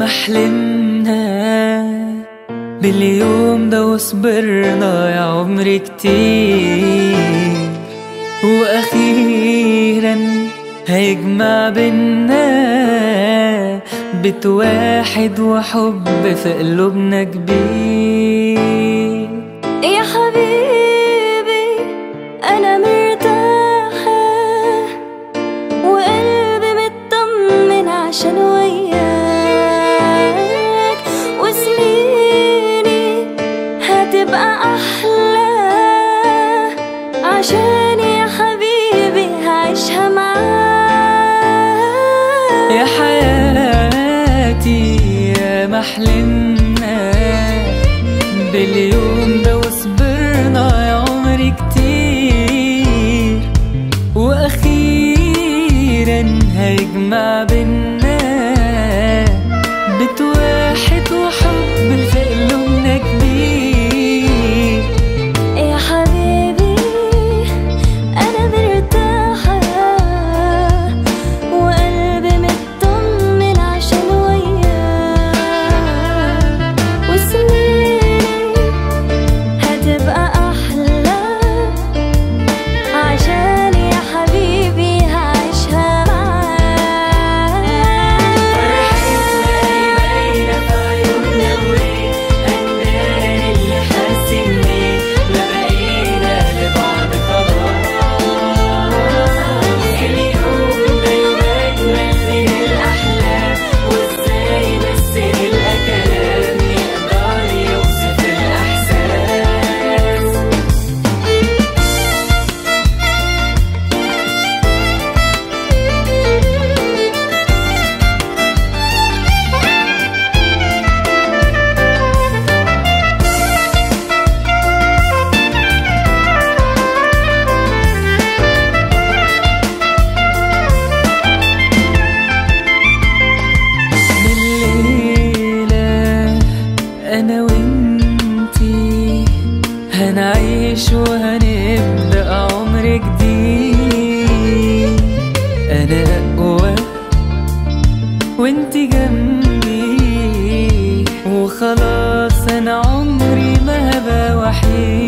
حلمنا باليوم ده وصبرنا يا عمري كتير وأخيرا هيجمع بينا بيت واحد وحب في قلوبنا كبير يا حبيبي أنا مرتاحة وقلبي مطمن عشان وياك وسنيني هتبقى أحلى عشان يا حبيبي هعيشها معاك يا حياتي يا محلمنا باليوم ده وصبرنا يا عمري كتير وأخيرا هيجمع بينا بيت واحد وحب في قلوبنا كبير يا حبيبي أنا مرتاحة وقلبي مطمن عشان وياك وسنيني هتبقى أحلى عشان يا حبيبي هعيشها الليلة أنا وإنتي هنعيش وهنبدأ عمر جديد أنا أقوى وإنتي جنبي وخلاص أنا عمري ما هبقى وحيد